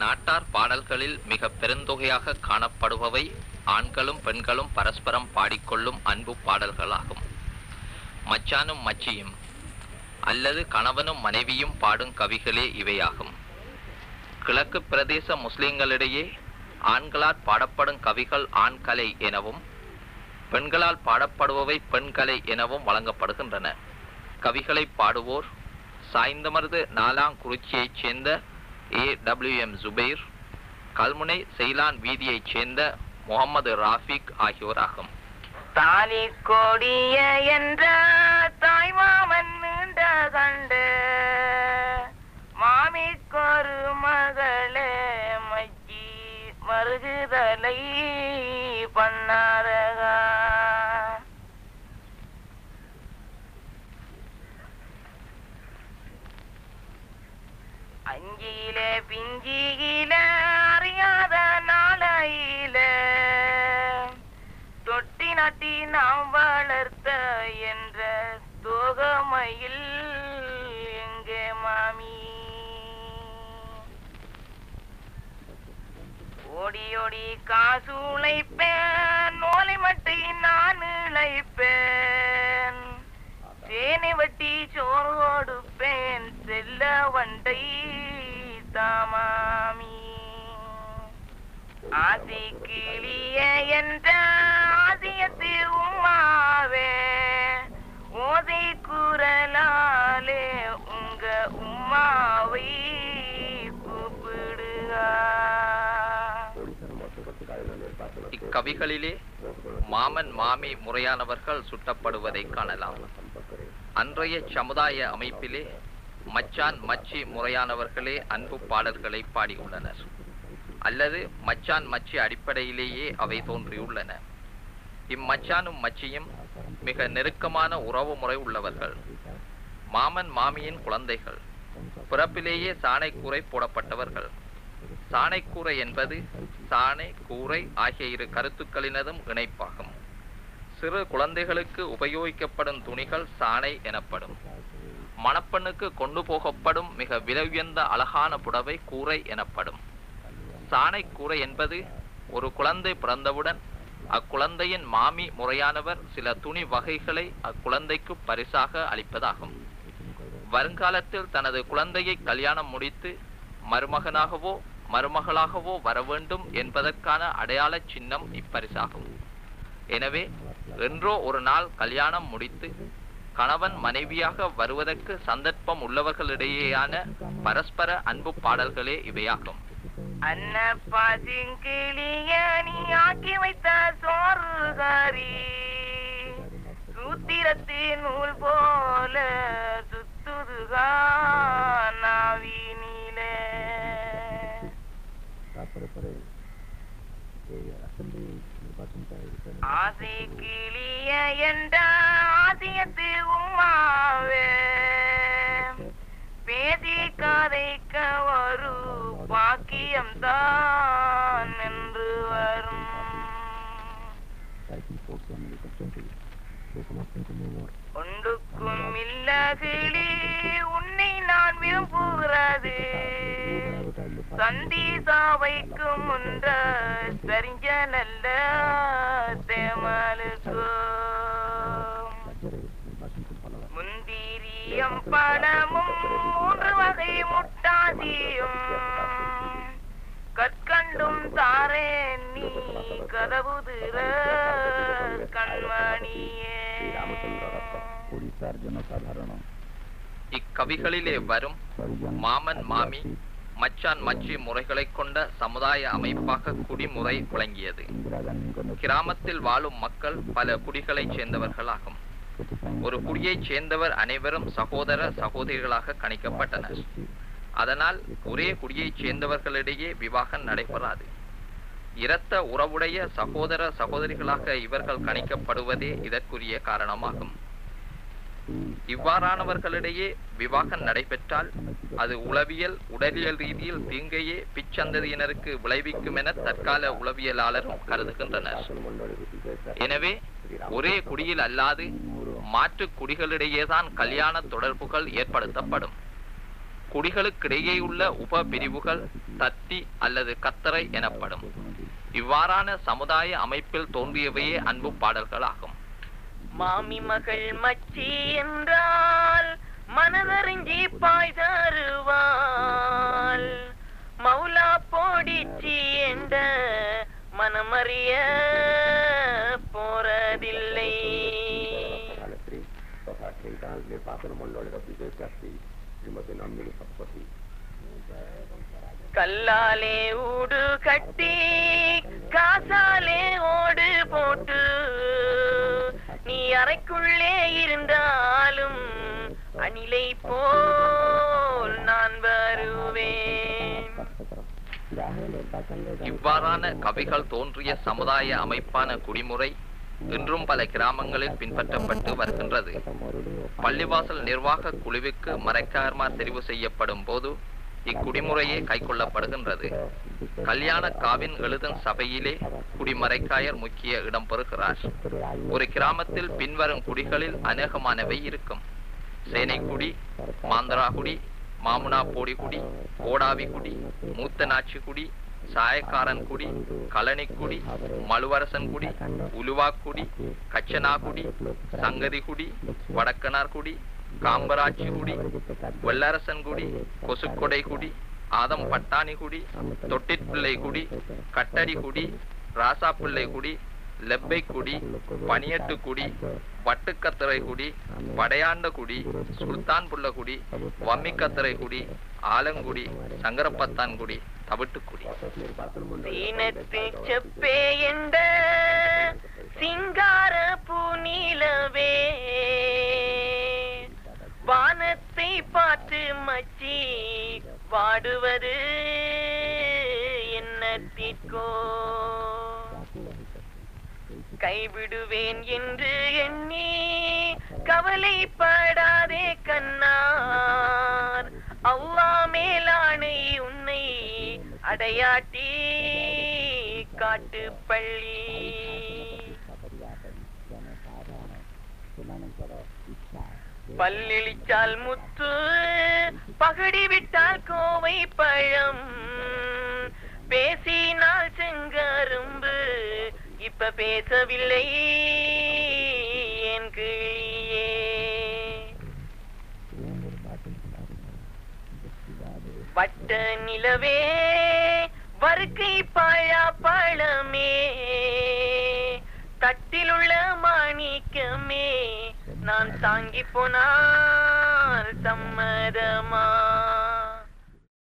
நாட்டார் பாடல்களில் மிக பெருந்தொகையாக காணப்படுபவை ஆண்களும் பெண்களும் பரஸ்பரம் பாடிக்கொள்ளும் அன்பு பாடல்களாகும் மச்சானும் மச்சியும் அல்லது கணவனும் மனைவியும் பாடும் கவிகளே இவையாகும் கிழக்கு பிரதேச முஸ்லிம்களிடையே ஆண்களால் பாடப்படும் கவிகள் ஆண் கலை எனவும் பெண்களால் பாடப்படுபவை பெண் கலை எனவும் வழங்கப்படுகின்றன கவிகளை பாடுவோர் சாய்ந்தமருது நாலாங்குறிச்சியைச் சேர்ந்த A W M Jubair Kalmunai Ceylon வீதியைச் சேர்ந்த முகமது ராஃபிக் ஆகியோராகும் தாலி கொடிய என்ற தாய்மாமன் நீண்ட கண்டு மாமிக்கொரு மகளே மச்சி மருகுதலை பண்ணாரகா அஞ்சியில பிஞ்சியில அறியாத நாளையில தொட்டி நாட்டி நாம் வளர்த்த என்ற தோகமையில் எங்கே மாமி ஓடி ஓடி காசு உழைப்பேன் நோலை மட்டை நான் இழைப்பேன் தேனை வட்டி சோறு கொடுப்பேன் செல்ல வண்டை தாமாமி ஆசி கிளிய என்ற ஆசியத்து உம்மாவே ஓதை குரலாலே உங்க உம்மாவை கூப்பிடுக இக்கவிகளிலே மாமன் மாமி முறையானவர்கள் சுட்டப்படுவதை காணலாம் அன்றைய சமுதாய அமைப்பிலே மச்சான் மச்சி முறையானவர்களே அன்பு பாடல்களை பாடியுள்ளனர் அல்லது மச்சான் மச்சி அடிப்படையிலேயே அவை தோன்றியுள்ளன இம்மச்சானும் மச்சியும் மிக நெருக்கமான உறவு முறை உள்ளவர்கள் மாமன் மாமியின் குழந்தைகள் பிறப்பிலேயே சாணை கூரை போடப்பட்டவர்கள் சாணை கூரை என்பது சாணை கூரை ஆகிய இரு கருத்துக்களினதும் இணைப்பாகும் சிறு குழந்தைகளுக்கு உபயோகிக்கப்படும் துணிகள் சாணை எனப்படும் மணப்பெண்ணுக்கு கொண்டு போகப்படும் மிக விலையுயர்ந்த அழகான புடவை கூரை எனப்படும் சாணை கூரை என்பது ஒரு குழந்தை பிறந்தவுடன் அக்குழந்தையின் மாமி முறையானவர் சில துணி வகைகளை அக்குழந்தைக்கு பரிசாக அளிப்பதாகும் வருங்காலத்தில் தனது குழந்தையை கல்யாணம் முடித்து மருமகனாகவோ மருமகளாகவோ வர வேண்டும் என்பதற்கான அடையாள சின்னம் இப்பரிசாகும் எனவே என்றோ ஒரு நாள் கல்யாணம் முடித்து கணவன் மனைவியாக வருவதற்கு சந்தர்ப்பம் உள்ளவர்களிடையேயான பரஸ்பர அன்பு பாடல்களே இவையாகும் அன்ன பாசிங்கிளிய நீ ஆக்கி வைத்த சோறுகாரி சூத்திரத்தின் நூல் போல சுத்துதுகா நாவினிலே ஆசை கிளிய என்ற ஆசியத்து உம்மாவே பேசி கதைக்க ஒரு பாக்கியம் தான் என்று வரும் ஒன்றுக்கும் இல்ல கிளி உன்னை நான் விரும்புகிறது சந்தி சாவைக்கு முன்ற சரிஞ்ச நல்ல தேமலுக்கு முந்திரியம் பழமும் மூன்று வகை முட்டாசியும் கற்கண்டும் தாரே நீ கதவு திற கண்மணியே இக்கவிகளிலே வரும் மாமன் மாமி மச்சான் மச்சி முறைகளை கொண்ட சமுதாய அமைப்பாக குடிமுறை விளங்கியது கிராமத்தில் வாழும் மக்கள் பல குடிகளைச் சேர்ந்தவர்களாகும் ஒரு குடியைச் சேர்ந்தவர் அனைவரும் சகோதர சகோதரிகளாக கணிக்கப்பட்டனர் அதனால் ஒரே குடியைச் சேர்ந்தவர்களிடையே விவாகம் நடைபெறாது இரத்த உறவுடைய சகோதர சகோதரிகளாக இவர்கள் கணிக்கப்படுவதே இதற்குரிய காரணமாகும் இவ்வாறானவர்களிடையே விவாகம் நடைபெற்றால் அது உளவியல் உடலியல் ரீதியில் தீங்கையே பிச்சந்ததியினருக்கு விளைவிக்கும் என தற்கால உளவியலாளரும் கருதுகின்றனர் எனவே ஒரே குடியில் அல்லாது மாற்று குடிகளிடையேதான் கல்யாண தொடர்புகள் ஏற்படுத்தப்படும் குடிகளுக்கிடையேயுள்ள உப பிரிவுகள் தத்தி அல்லது கத்தரை எனப்படும் இவ்வாறான சமுதாய அமைப்பில் தோன்றியவையே அன்பு பாடல்களாகும் மாமி மகள் மச்சி என்றால் மனதறிஞ்சி பாய் தருவாள் மௌலா போடிச்சி என்ற மனமறிய போறதில்லை கல்லாலே ஊடு கட்டி காசாலே ஓடு போட்டு நீ அறைக்குள்ளே இருந்தாலும் அணிலை போல் நான் வருவேன் இவ்வாறான கவிகள் தோன்றிய சமுதாய அமைப்பான குடிமுறை இன்றும் பல கிராமங்களில் பின்பற்றப்பட்டு வருகின்றது பள்ளிவாசல் நிர்வாக குழுவுக்கு மறைக்கார்மார் தெரிவு செய்யப்படும் போது இக்குடிமுறையே கைக்கொள்ளப்படுகின்றது கல்யாண காவின் எழுதும் சபையிலே குடிமறைக்காயர் முக்கிய இடம் பெறுகிறார் ஒரு கிராமத்தில் பின்வரும் குடிகளில் அநேகமானவை இருக்கும் சேனைக்குடி மாந்தராகுடி மாமுனா போடிக்குடி கோடாவிக்குடி மூத்தநாச்சிக்குடி சாயக்காரன்குடி கழனிக்குடி மலுவரசன்குடி உலுவாக்குடி கச்சனாகுடி சங்கதிகுடி வடக்கனார்குடி காம்பராட்சிகுடி வெள்ளரசன்குடி கொசுக்கொடைக்குடி ஆதம் பட்டாணிகுடி தொட்டிற்பிள்ளைக்குடி கட்டடிக்குடி ராசாப்பிள்ளைக்குடி லெப்பைக்குடி பனியட்டுக்குடி வட்டுக்கத்திரைக்குடி படையாண்டகுடி சுல்தான் புள்ளகுடி வம்மிக்கத்திரைக்குடி ஆலங்குடி சங்கரப்பத்தான்குடி தவிட்டுக்குடி சீனத்து செப்பே என்ற சிங்கார பூநிலவே வானத்தை பார்த்து மச்சி வாடுவது என்னத்திற்கோ கைவிடுவேன் என்று எண்ணி கவலைப்படாதே கண்ணார் அவ்வா மேலானை உன்னை அடையாட்டி காட்டு பள்ளி பல்லிழிச்சால் முத்து பகடி விட்டால் கோவை பழம் பேசினால் செங்கரும்பு இப்ப பேசவில்லை என் கிளியே வட்ட நிலவே வருக்கை பழா பழமே தட்டிலுள்ள மாணிக்கமே நான் தாங்கி போனால் சம்மதமா